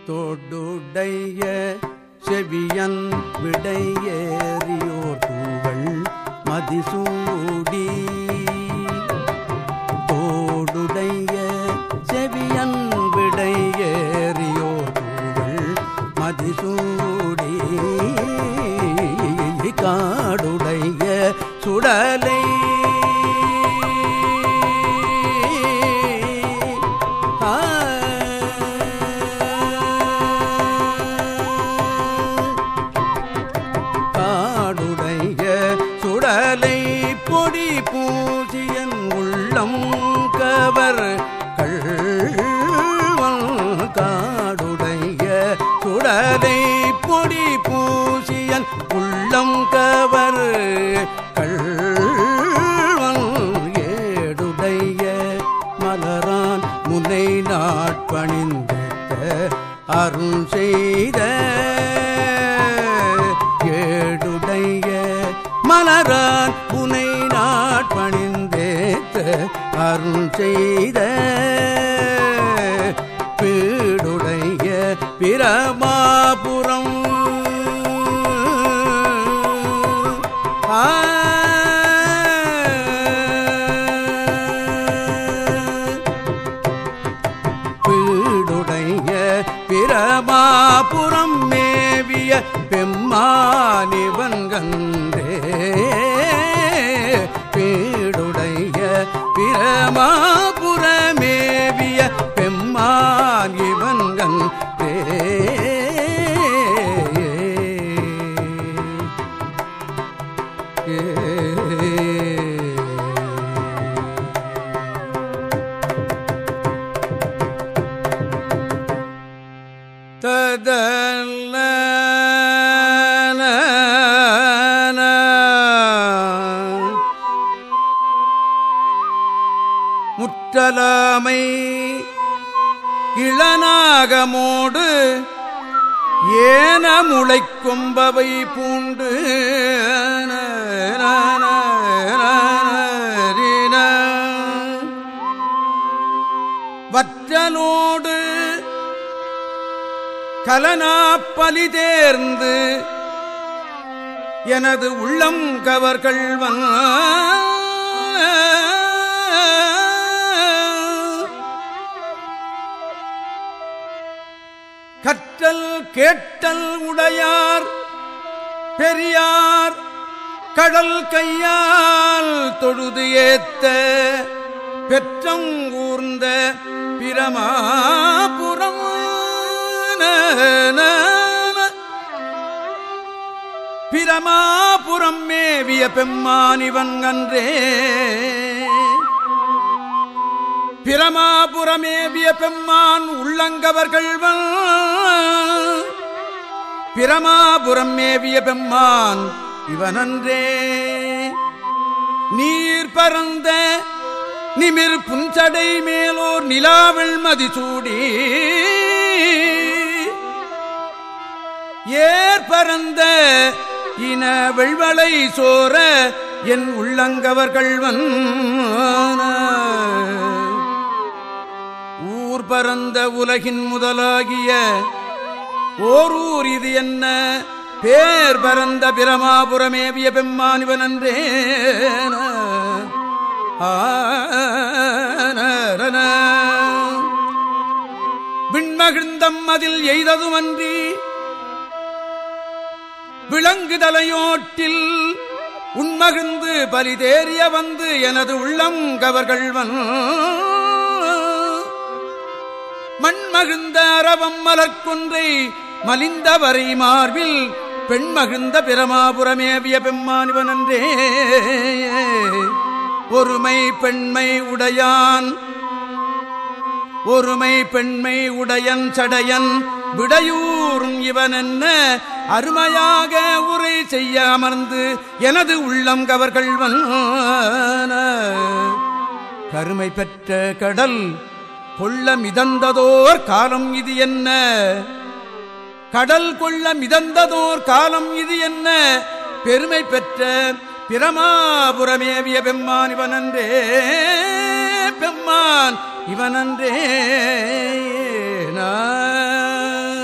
தொடுடைய செவியன் விடையேறியோர் தூவள் மதிசூடி தோடுடைய செவியன் விடையேறியோர் தூவள் மதிசூடி காடுடைய சுடலை காடுடைய சுடலை பொடி பூசியன் உள்ளம் கவர் கள்வன் காடுடைய சுடலை பொடி பூசியன் உள்ளம் கவர் கள்வன் ஏடுடைய மலரான் முனை நாட்பணிந்திட்ட அருள் செய்த ஏடுடைய மலரான் புனை நாட்பணிந்தேத்த அருள் செய்த பீடுடைய பிரமாபுரம் பீடுடைய பிரமாபுரம் மேவிய பெம்மானிவன் கன்றே பீடுடைய பிரமாபுர மேவிய பெம்மான் இவன் கன்றே ததல்ல முற்றலாமை இளநாகமோடு ஏன முளைக்கொம்பவை பூண்டு வற்றலோடு கலனாப்பலி தேர்ந்து எனது உள்ளம் கவர்கள்வன் கற்றல் கேட்டல் உடையார் பெரியார் கடல் கையால் தொழுது ஏத்த பெற்றம் ஊர்ந்த பிரமாபுரம் பிரமாபுரம் மேவிய பெம்மானிவன் அன்றே பிரமாபுரமேவிய பெம்மான் உள்ளங்கவர்கள்வன் பிரமாபுரம் மேவிய பெம்மான் இவனன்றே நீர் பரந்த நிமிர் புஞ்சடை மேலோர் நிலாவெள் மதிசூடி ஏர் பரந்த இன வெள்வளை சோர என் உள்ளங்கவர்கள்வன் ஊர் பரந்த உலகின் முதலாகிய ஓரூர் இது என்ன பேர் பரந்த பிரமாபுரமேவிய பெம்மானிவன் அன்றே விண்மகிழ்ந்தம் அதில் எய்ததுமன்றி விளங்கு தலையோட்டில் உண்மகிழ்ந்து பலிதேறிய வந்து எனது உள்ளம் கவர்கள்வன் மண்மகிழ்ந்த அரவம் மலர்கொன்றை மலிந்தவரை மார்பில் பெண்மகிழ்ந்த பிரமாபுரமேவிய பெம்மானிவனன்றே ஒருமை பெண்மை உடையான் ஒருமை பெண்மை உடையன் சடையன் விடையூறும் இவன் என்ன அருமையாக உரை செய்ய அமர்ந்து எனது உள்ளம் கவர்கள்வன் கருமை பெற்ற கடல் கொள்ள மிதந்ததோர் காலம் இது என்ன கடல் கொள்ள மிதந்ததோர் காலம் இது என்ன பெருமை பெற்ற பிரமாபுரமேவிய பெம்மான் இவனன்றே பெம்மான் இவனன்றே நான்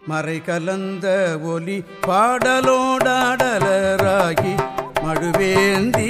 மறை கலந்த ஒலி பாடலோடாடலராகி மழுவேந்தி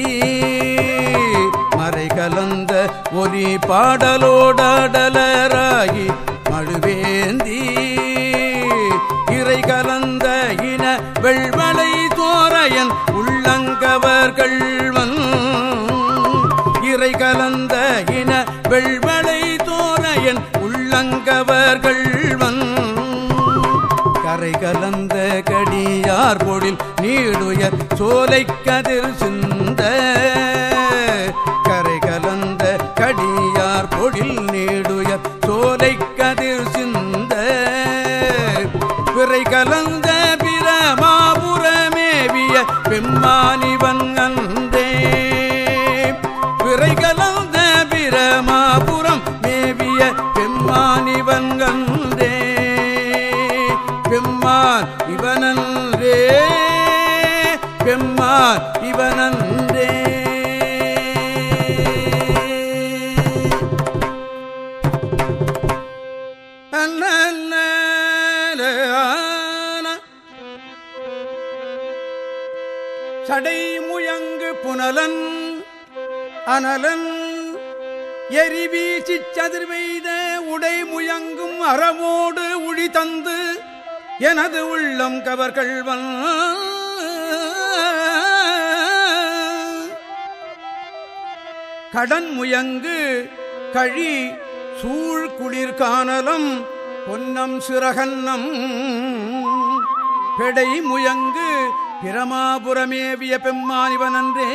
மறை கலந்த ஒலி பாடலோடாடலராகி மழுவேந்தி இறை கலந்த இன வெள்வளை தோரையன் உள்ளங்கவர்கள்வன் இறை கலந்த இன வெள்வளை தோரையன் உள்ளங்கவர்கள்வன் கரை கலந்த கடியார் பொழில் நீடுயர் சோலை கதிர் சிந்த கரை கலந்த கடியார் பொழில் நீடுயர் சோலை கதிர் சிந்த பிறை கலந்த பிரமாபுரமேவிய பெம்மானிவன் அன்றே பிறை கலந்த பிரமாபுரம் மேவிய பெம்மானிவன் அன்றே பெம்மான் இவனன்றே பெம்மான் இவனன்றே சடை முயங்கு புனலன் அனலன் எரிவீசி சதிர்வெய்த உடை முயங்கும் அறவோடு உழி தந்து எனது உள்ளம் கவர்கள்வன் கடன் முயங்கு கழி சூழ் குளிர் காணலம் பொன்னம் சிறகன்னம் பெடை முயங்கு பிரமாபுரமேவிய பெம்மானிவனன்றே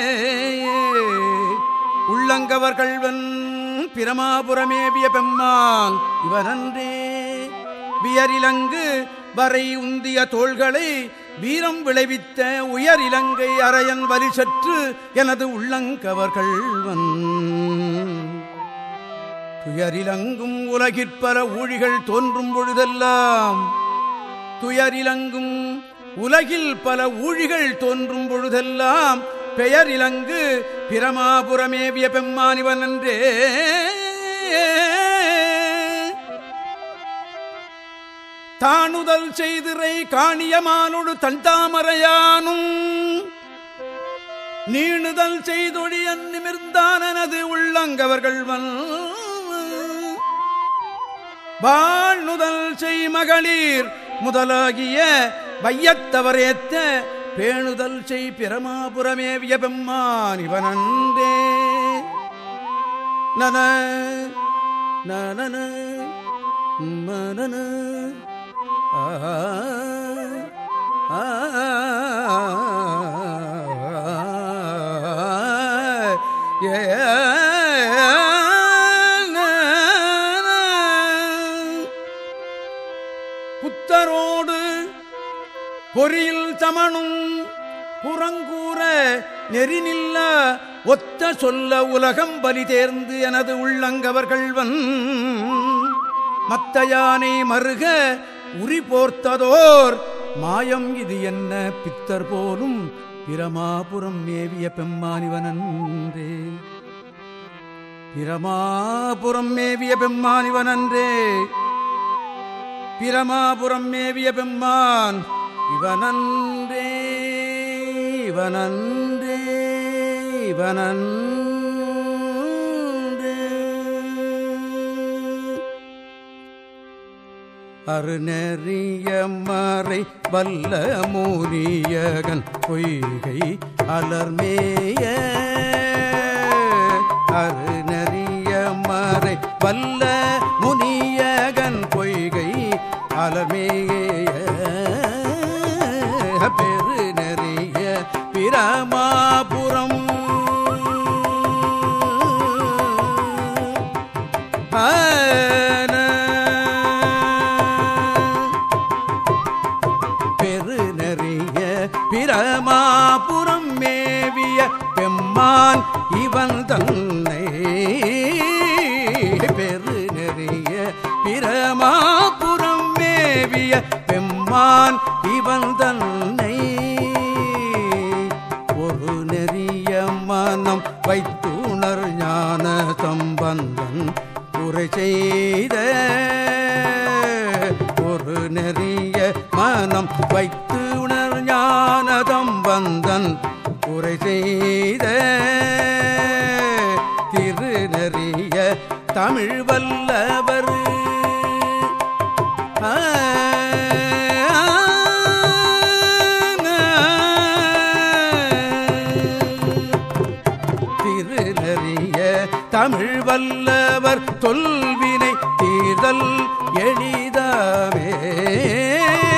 உள்ளங்கவர் கள்வன் பிரமாபுரமேவிய பெம்மான் இவனன்றே வியரிலங்கு வரை உந்திய தோள்களை வீரம் விளைவித்த உயர் இலங்கை அரையன் வலி சற்று எனது உள்ளங்கவர்கள்வன் துயரிலங்கும் உலகிற்பல ஊழிகள் தோன்றும் பொழுதெல்லாம் துயரிலங்கும் உலகில் பல ஊழிகள் தோன்றும் பொழுதெல்லாம் பெயர் இலங்கு பிரமாபுரமேவிய பெம்மானிவன் என்றே தானுதல் செய்திரை காணியமானொடு தன் தாமரையானும் நீணுதல் செய்தொழியன் நிமிர்ந்தானது உள்ளங்கவர்கள் வாழ்நுதல் செய் மகளிர் முதலாகிய வையத்தவரேத்த பேணுதல் செய் பிரமாபுரமேவிய பெம்மான் இவனன்றே நன நன மனன ஆ ஆ ஏ புத்தரோடு பொறியில் சமணும் புறங்கூற நெறிநில்ல ஒத்த சொல்ல உலகம் பலி தேர்ந்து எனது உள்ளங்கவர்கள்வன் மத்த யானை மருக உரி போர்த்ததோர் மாயம் இது என்ன பித்தர் போலும் பிரமாபுரம் மேவிய பெம்மானிவனன்றே பிரமாபுரம் மேவிய பெம்மானிவனன்றே பிரமாபுரம் மேவிய பெம்மான் இவனன்றே இவனன்றே இவனன்றே அருநெறிய மறை வல்ல மூரியகன் பொய்கை அலர்மேய அருநெறிய மறை வல்ல முனியகன் பொய்கை அலர்மேய பெரு நெறிய பிரமாபுரம் பெரு நெறிய பிரமாபுரம் மேவிய பெம்மான் இவன் தன்னை பெரு நெறிய பிரமாபுரம் மேவிய பெம்மான் இவன் தன்னை ஒரு நெறிய மனம் வைத்துணர் ஞான சம்பந்தன் உரை செய்த ஒரு நெறிய மனம் வைத்து உணர் ஞானதம் வந்தன் உரை செய்த திருநறிய தமிழ் வல்லவர் ஆ, திருநறிய தமிழ் வல்லவர் தொல்வினை தீர்தல் எளிதாவே